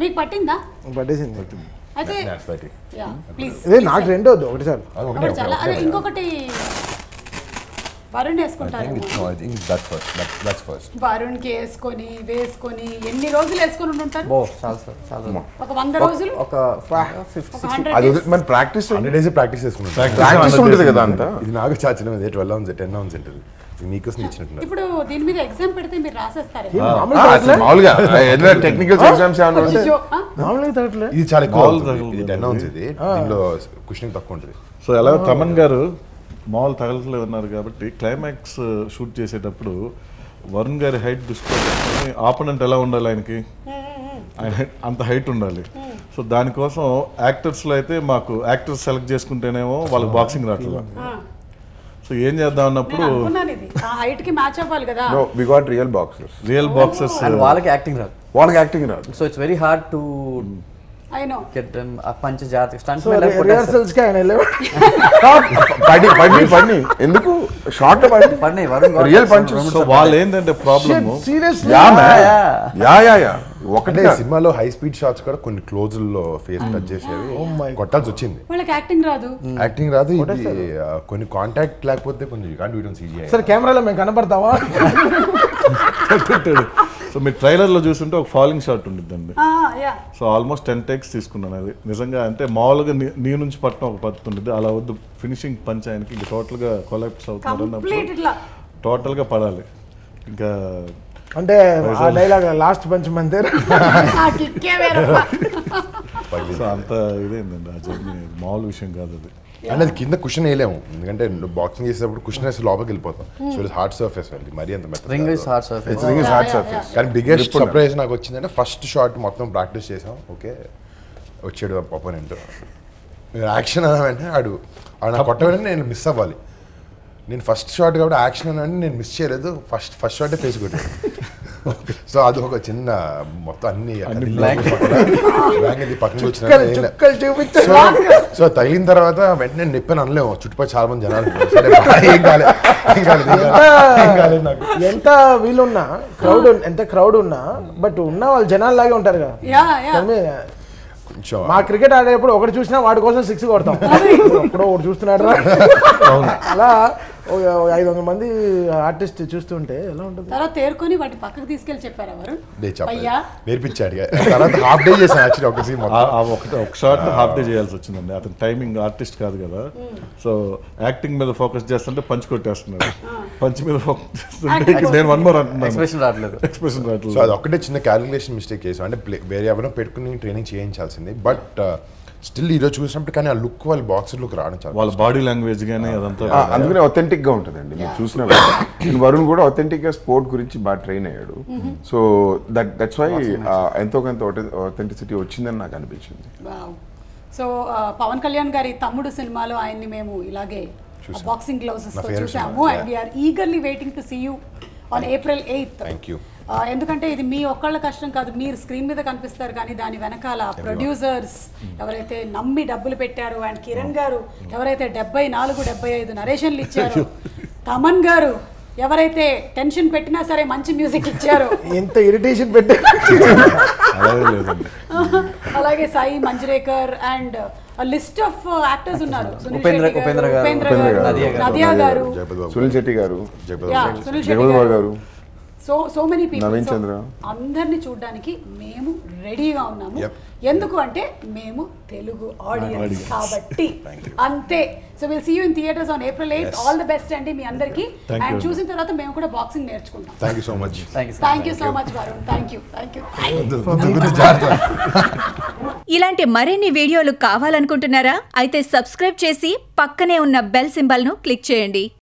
మీకు పట్టిందా పట్టేసింది అయితే That's right. యా ప్లీజ్ ఇదే నాకు రెండో వద్దు ఒకటి సార్ అది ఒకటే, ఒకటి చాలా ఒకటే, అదే ఒకటే. ఇంకొకటి వరుణ్ I think వేసుకుంటారు it's- no, I think that's first. That's, that's first. వరుణ్కి వేసుకొని వేసుకొని ఎన్ని రోజులు వేసుకొని ఉంటారు ఓ చాలా సార్ చాలా ఒక వంద రోజులు ఒక ఫిఫ్త్ ఒక హండ్రెడ్ అది వదిలి- మన ప్రాక్టీస్ హండ్రెడ్ డేస్ ప్రాక్టీస్ చేసుకున్నాం ప్రాక్టీస్ ఉంటుంది కదా అంతా ఇది నాకు చాలా చిన్న ఇది ట్వెల్వ్ అవర్స్ టెన్ అవర్స్ ఉంటుంది ఇది మీకోసం ఇచ్చినట్టున్నారు ఇప్పుడు దీని మీద ఎగ్జామ్ పెడితే మీరు రాసేస్తారు ఆ, అసలు మామూలుగా ఏదైనా టెక్నికల్ ఎగ్జామ్స్ ఏమైనా ఉంటే మామూలుగా తగ్గట్లే ఇది చాలా ఎక్కువ మామూలు అవుతుంది. తగలదు. ఇది టెన్ అవర్స్ ఇది దీనిలో కుషనింగ్ తక్కువ ఉంటుంది సో ఎలా తమన్ గారు మామూలు తగలట్లేదు అన్నారు కాబట్టి క్లైమాక్స్ షూట్ చేసేటప్పుడు వరుణ్ గారి హైట్ దృష్టిలో పెట్టుకొని ఆపోనెంట్ ఎలా ఉండాలి ఆయనకి ఆయన height- అంత హైట్ ఉండాలి సో దానికోసం యాక్టర్స్లో అయితే మాకు యాక్టర్స్ సెలెక్ట్ చేసుకుంటేనేమో వాళ్ళకి బాక్సింగ్ రావట్లేదు సో ఏం చేద్దాం అన్నప్పుడు నేను అనుకున్నాను ఇది ఆ హైట్ కి మ్యాచ్ అవ్వాలి కదా no we got real boxers real boxers and వాళ్ళకి యాక్టింగ్ రాదు వాళ్ళకి యాక్టింగ్ రాదు so it's very hard to I no get ఆ పంచ జాతి స్టంట్స్ సో రిహార్సల్స్ కి ఆయన వెళ్ళేవాడు పడి పడి పడి ఎందుకు షార్ట్ పడి పడినాయి వరుణ్ రియల్ పంచ్ సో వాళ్ళు ఏంటంటే problem seriously yeah Yeah, man. yeah. Yeah yeah yeah ఒకటే ఒకటే సినిమాలో హై స్పీడ్ షాట్స్ కూడా కొన్ని క్లోజ్ లో ఫేస్ టచ్ చేసేవి కొట్టాల్సి వచ్చింది వాళ్ళకి యాక్టింగ్ రాదు యాక్టింగ్ రాదు ఇది ఆ, కొన్ని కాంటాక్ట్ లేకపోతే కొంచెం కాంట్ వీడియో సీజీ సార్ కెమెరాలో మేము కనపడతావా సో మీరు ట్రైలర్లో చూస్తుంటే ఒక ఫాలింగ్ షాట్ ఉండిద్దండి yeah so almost ten takes తీసుకున్నాను అది నిజంగా అంటే మామూలుగా నీ- నీ నుంచి పట్టడం ఒక పద్ధతి ఉంటుంది అలా వద్దు ఫినిషింగ్ పంచ్ ఆయనకి ఇంకా టోటల్గా కొలాప్స్ అవుతున్నారు కంప్లీట్ అన్నప్పుడు ఇట్లా టోటల్గా పడాలి ఇంకా అంటే ఆ డైలాగ్ లాస్ట్ పంచ్ మంతే ఆ కిక్కే వేరప్ప సో అంత ఇదేందండి ఆ జర్నీ మామూలు విషయం కాదు అది అంటే అది కింద కుషన్ వేయలేము ఎందుకంటే బాక్సింగ్ చేసేటప్పుడు కుషన్ వేసి లోపలికి వెళ్ళిపోతాం సో ఇట్స్ హార్డ్ సర్ఫేస్ అది మరీ అంత మెత్త రింగ్ కాదు. Is hard surface it's ring hard yeah, surface కానీ బిగ్గెస్ట్ సర్ప్రైజ్ నాకు వచ్చిందంటే ఫస్ట్ షాట్ మొత్తం ప్రాక్టీస్ చేసాం ఓకే వచ్చాడు అపోనెంట్ యాక్షన్ అన్న వెంటనే ఆడు ఆడు నా కొట్ట వెంటనే నేను మిస్ అవ్వాలి నేను ఫస్ట్ షాట్ కాబట్టి యాక్షన్ అన్న వెంటనే నేను మిస్ చేయలేదు ఫస్ట్ ఫస్ట్ షాటే ఫేస్ కొట్టాను సో అది ఒక చిన్న మొత్తం అన్ని బ్లాంక్ పక్కన వచ్చిన చుక్కలు చూపించారు సో సో తగిలిన తర్వాత వెంటనే నొప్పని అనలేము చుట్టుపక్కల చాలా మంది జనాలు ఉన్నారు. సరే బా, ఏం కాలేదు ఏం కాలేదు ఏం కాలేదు, ఏం కాలేదు నాకు ఎంత వీలున్నా క్రౌడ్ ఎంత క్రౌడ్ ఉన్నా బట్ ఉన్న వాళ్ళు జనాల్లాగే ఉంటారు కదా యా యా కానీ కొంచెం మా క్రికెట్ ఆడేటప్పుడు ఒకటి చూసినా వాడి కోసం సిక్స్ కొడతాం ఎప్పుడో ఒకటి చూస్తున్నాడు రా అలా ఓ ఐదు వందల మంది ఆర్టిస్ట్ చూస్తుంటే ఎలా ఉంటుంది తర్వాత తేరుకొని వాటి పక్కకు తీసుకెళ్లి చెప్పారు ఎవరు నేను చెప్పలేదు. అయ్యా నేర్పించాడు ఇక. తర్వాత హాఫ్ డే చేశాను యాక్చువల్లీ ఒక సీన్ ఆ- ఆ ఒకటి ఒక షాట్ హాఫ్ డే చేయాల్సి వచ్చిందండి అతను టైమింగ్ ఆర్టిస్ట్ కాదు కదా సో యాక్టింగ్ మీద ఫోకస్ చేస్తుంటే పంచ్ కొట్టేస్తున్నాడు పంచ్ మీద ఫోకస్ చేస్తుంటే ఇక నేను వన్ మోర్ అంటున్నాను ఎక్స్ప్రెషన్ రావట్లేదు ఎక్స్ప్రెషన్ సో రావట్లేదు అది ఒకటే చిన్న క్యాలిక్యులేషన్ మిస్టేక్ చేసాం అంటే ప్లే- వేరే ఎవరైనా పెట్టుకుని ట్రైనింగ్ చేయించాల్సింది బట్ స్టిల్ ఈరోజు చూసినప్పుడు కానీ ఆ లుక్ వాళ్ళ బాక్సర్ లుక్ రావడం చాలా వాళ్ళ బాడీ లాంగ్వేజ్ కానీ అదంతా ఆ, అందుకనే అథెంటిక్ గా ఉంటుందండి మీరు చూసిన వరుణ్ కూడా అథెంటిక్ గా స్పోర్ట్ గురించి బాగా ట్రైన్ అయ్యాడు సో దట్ దట్స్ వై ఎంతో కొంత అథెంటిసిటీ వచ్చిందని నాకు అనిపించింది వావ్ సో ఆ, పవన్ కళ్యాణ్ గారి తమ్ముడు సినిమాలో ఆయన్ని మేము ఇలాగే బాక్సింగ్ గ్లౌజెస్ నా తో favorite చూసాము cinema, and we're eagerly waiting to see you on April eighth thank you ఎందుకంటే ఇది మీ ఒక్కళ్ళ కష్టం కాదు మీరు స్క్రీన్ మీద కనిపిస్తారు కానీ దాని వెనకాల ప్రొడ్యూసర్స్ ఎవరైతే నమ్మి డబ్బులు పెట్టారు అండ్ కిరణ్ గారు ఎవరైతే డెబ్బై నాలుగు డెబ్బై ఐదు నరేషన్లు ఇచ్చారు తమన్ గారు ఎవరైతే టెన్షన్ పెట్టినా సరే మంచి మ్యూజిక్ ఇచ్చారు ఎంత ఇరిటేషన్ పెట్టే అలాగే లేదండి అలాగే Sai Manjrekar and list of actors ఉన్నారు సునీల్ ఉపేంద్ర- శెట్టి ఉపేంద్ర గారు, ఉపేంద్ర ఉపేంద్ర గారు గారు, నదియా గారు జయపద్ బాబు సునీల్ శెట్టి గారు జయపద్ yeah Babu Sunil Shetty Jagan Babu garu garu so so many Naveen people Chandra. అందరిని చూడడానికి మేము రెడీగా ఉన్నాము Yep. ఎందుకు అంటే మేము తెలుగు ఆడియన్స్ కాబట్టి అంతే so will see you in theatres on April eight all the best అండి మీ అందరికి Thank అండ్ you. చూసిన తర్వాత మేము కూడా బాక్సింగ్ నేర్చుకుంటాం thank you so much thank you thank you so much Varun thank you thank you ఇలాంటి మరిన్ని వీడియోలు కావాలనుకుంటున్నారా అయితే సబ్స్క్రైబ్ చేసి పక్కనే ఉన్న బెల్ సింబల్ను క్లిక్ చేయండి